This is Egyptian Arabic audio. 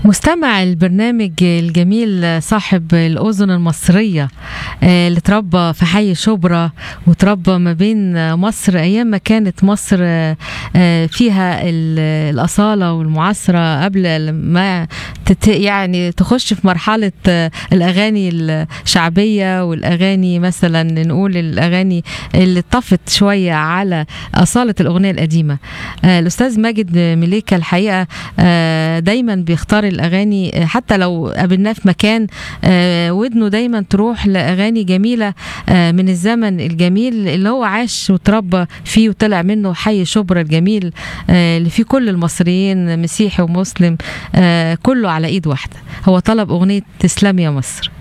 مستمع البرنامج الجميل صاحب الأذن المصرية آه، اللي اتربى في حي شبرا وتربى ما بين مصر أيام ما كانت مصر آه، آه، فيها ال- الأصالة والمعاصرة قبل ما تت يعني تخش في مرحلة آه، الأغاني الشعبية والأغاني مثلا نقول الأغاني اللي طفت شوية على أصالة الأغنية القديمة آه، الأستاذ ماجد مليكة الحقيقة آه، دايما بيختار الأغاني آه، حتى لو قابلناه في مكان آه، ودنه دايما تروح لأغاني جميلة آه، من الزمن الجميل اللي هو عاش وتربى فيه وطلع منه حي شبرا الجميل آه، اللي فيه كل المصريين مسيحي ومسلم آه، كله على إيد واحدة هو طلب أغنية تسلم يا مصر